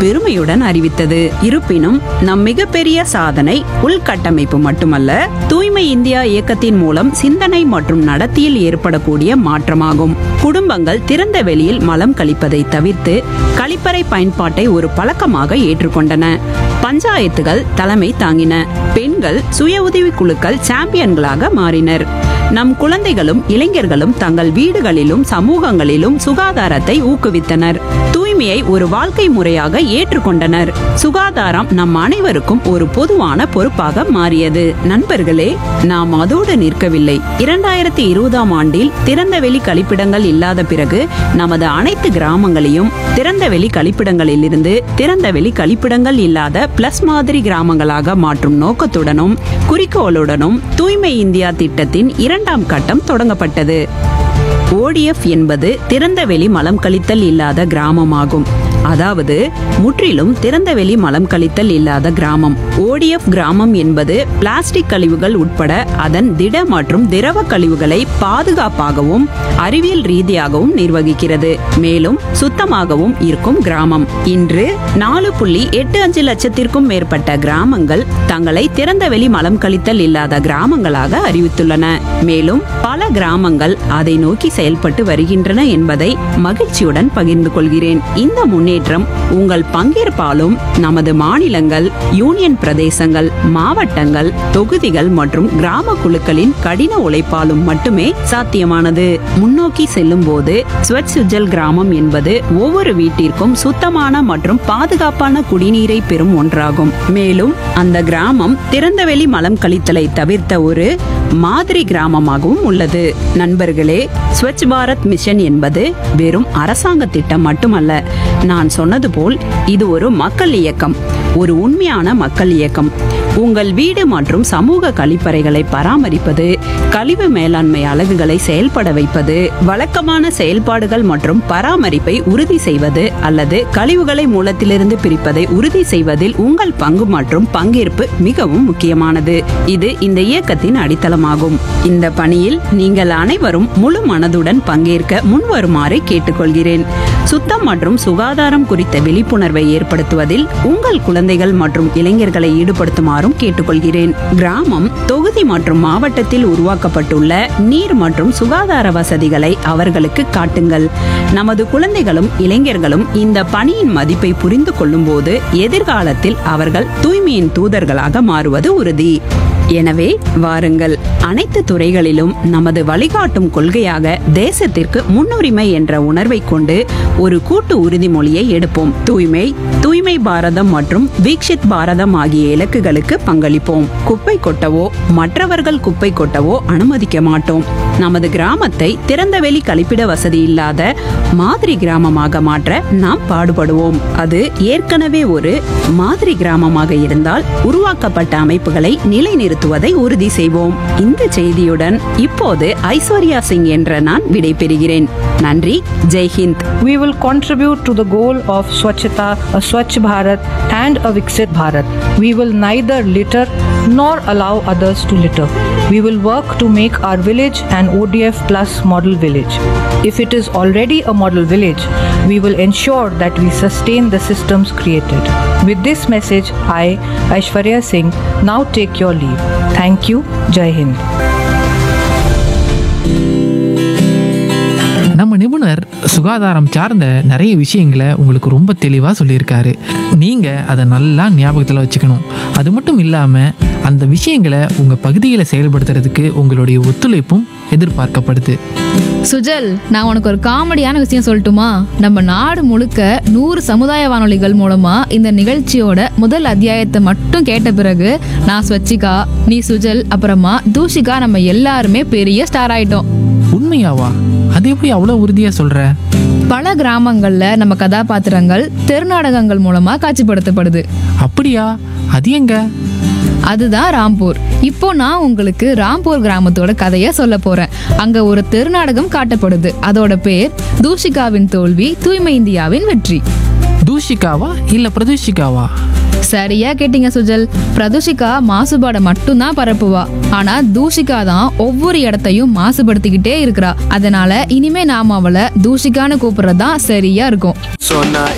பெருமையுடன் அறிவித்தது இருப்பினும் நம் மிகப்பெரிய சாதனை உள்கட்டமைப்பு மட்டுமல்ல தூய்மை இந்தியா இயக்கத்தின் மூலம் சிந்தனை மற்றும் நடத்தையில் ஏற்படக்கூடிய மாற்றமாகும் குடும்பங்கள் திறந்த வெளியில் மலம் கழிப்பதை தவிர்த்து கழிப்பறை பயன்பாட்டை ஒரு பழக்கமாக ஏற்றுக்கொண்டன பஞ்சாயத்துகள் தலைமை தாங்கின பெண்கள் சுய உதவி குழுக்கள் சாம்பியன்களாக மாறினர் நம் குழந்தைகளும் இளைஞர்களும் தங்கள் வீடுகளிலும் சமூகங்களிலும் சுகாதாரத்தை ஊக்குவித்தனர் தூய்மையை ஒரு வாழ்க்கை முறையாக ஏற்றுக்கொண்டனர் சுகாதாரம் நம் அனைவருக்கும் ஒரு பொதுவான பொறுப்பாக மாறியது நண்பர்களே நாம் அதோடு நிற்கவில்லை இரண்டாயிரத்தி இருபதாம் ஆண்டில் திறந்தவெளி கழிப்பிடங்கள் இல்லாத பிறகு நமது அனைத்து கிராமங்களையும் திறந்தவெளி கழிப்பிடங்களிலிருந்து திறந்தவெளி கழிப்பிடங்கள் இல்லாத பிளஸ் மாதிரி கிராமங்களாக மாற்றும் நோக்கத்துடனும் குறிக்கோளுடனும் தூய்மை இந்தியா திட்டத்தின் இரண்டாம் கட்டம் தொடங்கப்பட்டது ஓடிஎஃப் என்பது திறந்தவெளி மலம் கழித்தல் இல்லாத கிராமமாகும் அதாவது முற்றிலும் திறந்தவெளி மலம் கழித்தல் இல்லாத கிராமம் ஓடிஎஃப் கிராமம் என்பது பிளாஸ்டிக் கழிவுகள் உட்பட அதன் திட மற்றும் திரவ கழிவுகளை பாதுகாப்பாகவும் அறிவியல் ரீதியாகவும் நிர்வகிக்கிறது மேலும் சுத்தமாகவும் இருக்கும் கிராமம் இன்று நாலு புள்ளி எட்டு அஞ்சு லட்சத்திற்கும் மேற்பட்ட கிராமங்கள் தங்களை திறந்தவெளி மலம் கழித்தல் இல்லாத கிராமங்களாக அறிவித்துள்ளன மேலும் பல கிராமங்கள் அதை நோக்கி செயல்பட்டு வருகின்றன என்பதை மகிழ்ச்சியுடன் பகிர்ந்து கொள்கிறேன் இந்த முன்னேற்றம் உங்கள் பங்கேற்பாலும் நமது மாநிலங்கள் யூனியன் பிரதேசங்கள் மாவட்டங்கள் தொகுதிகள் மற்றும் கிராம குழுக்களின் கடின உழைப்பாலும் மட்டுமே சாத்தியமானது முன்னோக்கி செல்லும் போது ஸ்வச் சுஜல் கிராமம் என்பது ஒவ்வொரு வீட்டிற்கும் சுத்தமான மற்றும் பாதுகாப்பான குடிநீரை பெறும் ஒன்றாகும் மேலும் அந்த கிராமம் திறந்தவெளி மலம் கழித்தலை தவிர்த்த ஒரு மாதிரி கிராமமாகவும் உள்ளது நண்பர்களே ஸ்வச் பாரத் மிஷன் என்பது வெறும் அரசாங்க திட்டம் மட்டுமல்ல நான் சொன்னது போல் இது ஒரு மக்கள் இயக்கம் ஒரு உண்மையான மக்கள் இயக்கம் உங்கள் வீடு மற்றும் சமூக கழிப்பறைகளை பராமரிப்பது கழிவு மேலாண்மை அலகுகளை செயல்பட வைப்பது வழக்கமான செயல்பாடுகள் மற்றும் பராமரிப்பை உறுதி செய்வது அல்லது கழிவுகளை மூலத்திலிருந்து பிரிப்பதை உறுதி செய்வதில் உங்கள் பங்கு மற்றும் பங்கேற்பு மிகவும் முக்கியமானது இது இந்த இயக்கத்தின் அடித்தளமாகும் இந்த பணியில் நீங்கள் அனைவரும் முழு மனதுடன் பங்கேற்க முன்வருமாறு கேட்டுக்கொள்கிறேன் சுத்தம் மற்றும் சுகாதாரம் குறித்த விழிப்புணர்வை ஏற்படுத்துவதில் உங்கள் குழந்தைகள் மற்றும் இளைஞர்களை ஈடுபடுத்துமாறும் கேட்டுக்கொள்கிறேன் கிராமம் தொகுதி மற்றும் மாவட்டத்தில் உருவாக்கப்பட்டுள்ள நீர் மற்றும் சுகாதார வசதிகளை அவர்களுக்கு காட்டுங்கள் நமது குழந்தைகளும் இளைஞர்களும் இந்த பணியின் மதிப்பை புரிந்து கொள்ளும்போது எதிர்காலத்தில் அவர்கள் தூய்மையின் தூதர்களாக மாறுவது உறுதி எனவே வாருங்கள் அனைத்து துறைகளிலும் நமது வழிகாட்டும் கொள்கையாக தேசத்திற்கு முன்னுரிமை என்ற உணர்வை கொண்டு ஒரு கூட்டு உறுதிமொழியை எடுப்போம் தூய்மை தூய்மை பாரதம் மற்றும் வீக்ஷித் பாரதம் ஆகிய இலக்குகளுக்கு பங்களிப்போம் குப்பை கொட்டவோ மற்றவர்கள் குப்பை கொட்டவோ அனுமதிக்க மாட்டோம் நமது கிராமத்தை திறந்தவெளி கழிப்பிட வசதி இல்லாத மாதிரி கிராமமாக மாற்ற நாம் பாடுபடுவோம் அது ஏற்கனவே ஒரு மாதிரி கிராமமாக இருந்தால் உருவாக்கப்பட்ட அமைப்புகளை நிலைநிறுத்துவதை உறுதி செய்வோம் இந்த செய்தியுடன் இப்போது ஐஸ்வர்யா சிங் என்ற நான் விடைபெறுகிறேன் நன்றி ஜெய்ஹிந்த் We will contribute to the goal of Swachhata, a Swachh Bharat and a Viksit Bharat. We will neither litter nor allow others to litter. We will work to make our village an ODF plus model village. If it is already a model village, we will ensure that we sustain the systems created. With this message, I, Aishwarya Singh, now take your leave. Thank you. Jai Hind. நம்ம நிபுணர் சுகாதாரம் சார்ந்த நிறைய விஷயங்களை உங்களுக்கு ரொம்ப தெளிவாக சொல்லியிருக்காரு நீங்கள் அதை நல்லா ஞாபகத்தில் வச்சுக்கணும் அது மட்டும் இல்லாமல் அந்த விஷயங்களை உங்கள் பகுதியில் செயல்படுத்துறதுக்கு உங்களுடைய ஒத்துழைப்பும் எதிர்பார்க்கப்படுது சுஜல் நான் உனக்கு ஒரு காமெடியான விஷயம் சொல்லட்டுமா நம்ம நாடு முழுக்க நூறு சமுதாய வானொலிகள் மூலமா இந்த நிகழ்ச்சியோட முதல் அத்தியாயத்தை மட்டும் கேட்ட பிறகு நான் ஸ்வச்சிகா நீ சுஜல் அப்புறமா தூஷிகா நம்ம எல்லாருமே பெரிய ஸ்டார் ஆயிட்டோம் உண்மையாவா அது எப்படி அவ்வளோ உறுதியாக சொல்கிற பல கிராமங்கள்ல நம்ம கதாபாத்திரங்கள் தெருநாடகங்கள் மூலமா காட்சிப்படுத்தப்படுது அப்படியா அது எங்க அதுதான் ராம்பூர் இப்போ நான் உங்களுக்கு ராம்பூர் கிராமத்தோட கதையை சொல்ல போறேன் அங்க ஒரு தெருநாடகம் காட்டப்படுது அதோட பேர் தூஷிகாவின் தோல்வி தூய்மை இந்தியாவின் வெற்றி தூஷிகாவா இல்லை பிரதூஷிகாவா சரியா கேட்டீங்க சுஜல் பிரதுஷிகா மாசுபாடை மட்டும்தான் பரப்புவா ஆனா தூஷிகா தான் ஒவ்வொரு இடத்தையும் மாசுபடுத்திக்கிட்டே இருக்கிறா அதனால இனிமே நாம அவளை தூஷிகான்னு கூப்பிடுறது தான் சரியா இருக்கும் சொன்னா